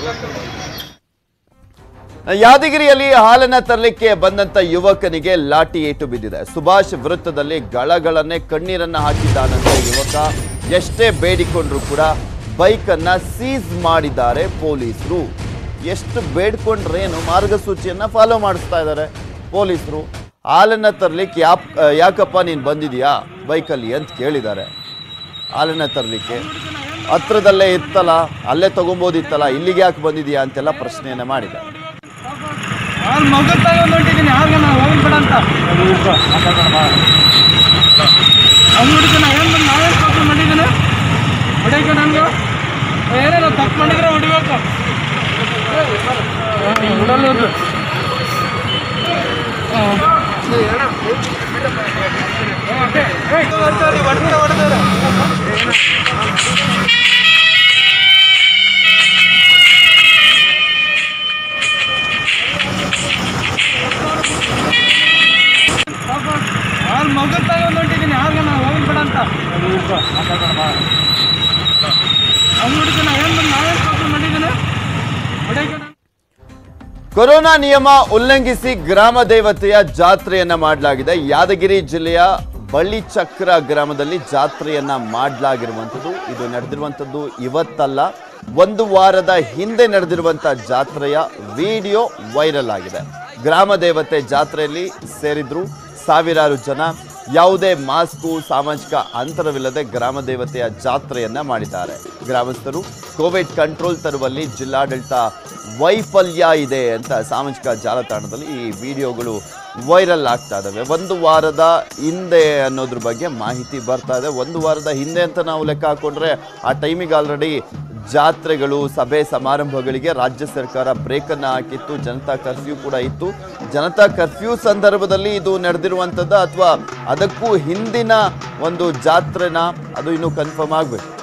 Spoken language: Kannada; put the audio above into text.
ಯಾದಗಿರಿಯಲ್ಲಿ ಹಾಲನ್ನ ತರಲಿಕ್ಕೆ ಬಂದಂತ ಯುವಕನಿಗೆ ಲಾಠಿ ಏಟು ಬಿದ್ದಿದೆ ಸುಭಾಷ್ ವೃತ್ತದಲ್ಲಿ ಗಳಗಳನ್ನೇ ಕಣ್ಣೀರನ್ನ ಹಾಕಿದ್ದಾನಂತ ಯುವಕ ಎಷ್ಟೇ ಬೇಡಿಕೊಂಡ್ರು ಕೂಡ ಬೈಕ್ ಅನ್ನ ಸೀಸ್ ಮಾಡಿದ್ದಾರೆ ಪೊಲೀಸರು ಎಷ್ಟು ಬೇಡ್ಕೊಂಡ್ರೇನು ಮಾರ್ಗಸೂಚಿಯನ್ನ ಫಾಲೋ ಮಾಡಿಸ್ತಾ ಇದ್ದಾರೆ ಪೊಲೀಸರು ಹಾಲನ್ನ ತರ್ಲಿಕ್ಕೆ ಯಾಪ್ ಯಾಕಪ್ಪ ನೀನು ಬಂದಿದ್ಯಾ ಬೈಕಲ್ಲಿ ಅಂತ ಕೇಳಿದ್ದಾರೆ ಹಾಲನ್ನ ತರಲಿಕ್ಕೆ ಹತ್ರದಲ್ಲೇ ಇತ್ತಲ್ಲ ಅಲ್ಲೇ ತಗೊಬೋದಿತ್ತಲ್ಲ ಇಲ್ಲಿಗೆ ಯಾಕೆ ಬಂದಿದ್ಯಾ ಅಂತೆಲ್ಲ ಪ್ರಶ್ನೆಯನ್ನ ಮಾಡಿದ್ದಾರೆ ಅವ್ನು ಮಗು ತಗೊಂಡು ಹೊಂಟಿದ್ದೀನಿ ಯಾವಾಗ ನಾವು ಹೋಗ್ಬೇಡ ಅಂತ ಅವ್ನು ಹುಡುಗನ ಏನು ಬಂದು ನಾವೇನು ತಪ್ಪು ಮಾಡಿದ್ದೀನಿ ಹೊಡಿಯಕ್ಕೆ ನನಗೆ ಏನೇನೋ ತಪ್ಪು ಮಾಡಿದ್ರೆ ಹೊಡಿಬೇಕು ಬಿಡಲ್ಲ ಅವ್ನು ಮಗು ತಗೊಂಡು ಹೊಂಟಿದ್ದೀನಿ ಯಾವಾಗ ನಾವು ಹೋಗ್ಬೇಡ ಅಂತ ಅವ್ನು ಹುಡುಗನ ಏನು ಬಂದು ನಾವೇನು ತಪ್ಪು ಮಾಡಿದ್ದೀನಿ ಹೊಡಿಯಕ್ಕೆ ಕೊರೋನಾ ನಿಯಮ ಉಲ್ಲಂಘಿಸಿ ಗ್ರಾಮ ದೇವತೆಯ ಜಾತ್ರೆಯನ್ನ ಮಾಡಲಾಗಿದೆ ಯಾದಗಿರಿ ಜಿಲ್ಲೆಯ ಬಳ್ಳಿಚಕ್ರ ಗ್ರಾಮದಲ್ಲಿ ಜಾತ್ರೆಯನ್ನ ಮಾಡಲಾಗಿರುವಂಥದ್ದು ಇದು ನಡೆದಿರುವಂಥದ್ದು ಇವತ್ತಲ್ಲ ಒಂದು ವಾರದ ಹಿಂದೆ ನಡೆದಿರುವಂಥ ಜಾತ್ರೆಯ ವಿಡಿಯೋ ವೈರಲ್ ಆಗಿದೆ ಗ್ರಾಮ ದೇವತೆ ಜಾತ್ರೆಯಲ್ಲಿ ಸೇರಿದ್ರು ಸಾವಿರಾರು ಜನ ಯಾವುದೇ ಮಾಸ್ಕು ಸಾಮಾಜಿಕ ಅಂತರವಿಲ್ಲದೆ ಗ್ರಾಮ ದೇವತೆಯ ಜಾತ್ರೆಯನ್ನ ಮಾಡಿದ್ದಾರೆ ಗ್ರಾಮಸ್ಥರು ಕೋವಿಡ್ ಕಂಟ್ರೋಲ್ ತರುವಲ್ಲಿ ಜಿಲ್ಲಾಡಳಿತ ವೈಫಲ್ಯ ಇದೆ ಅಂತ ಸಾಮಾಜಿಕ ಜಾಲತಾಣದಲ್ಲಿ ಈ ವಿಡಿಯೋಗಳು ವೈರಲ್ ಆಗ್ತಾ ಇದ್ದಾವೆ ಒಂದು ವಾರದ ಹಿಂದೆ ಅನ್ನೋದ್ರ ಬಗ್ಗೆ ಮಾಹಿತಿ ಬರ್ತಾ ಇದೆ ಒಂದು ವಾರದ ಹಿಂದೆ ಅಂತ ನಾವು ಲೆಕ್ಕ ಹಾಕೊಂಡ್ರೆ ಆ ಟೈಮಿಗೆ ಆಲ್ರೆಡಿ ಜಾತ್ರೆಗಳು ಸಭೆ ಸಮಾರಂಭಗಳಿಗೆ ರಾಜ್ಯ ಸರ್ಕಾರ ಬ್ರೇಕನ್ನು ಹಾಕಿತ್ತು ಜನತಾ ಕರ್ಫ್ಯೂ ಕೂಡ ಇತ್ತು ಜನತಾ ಕರ್ಫ್ಯೂ ಸಂದರ್ಭದಲ್ಲಿ ಇದು ನಡೆದಿರುವಂಥದ್ದು ಅಥವಾ ಅದಕ್ಕೂ ಹಿಂದಿನ ಒಂದು ಜಾತ್ರೆನ ಅದು ಇನ್ನೂ ಕನ್ಫರ್ಮ್ ಆಗಬೇಕು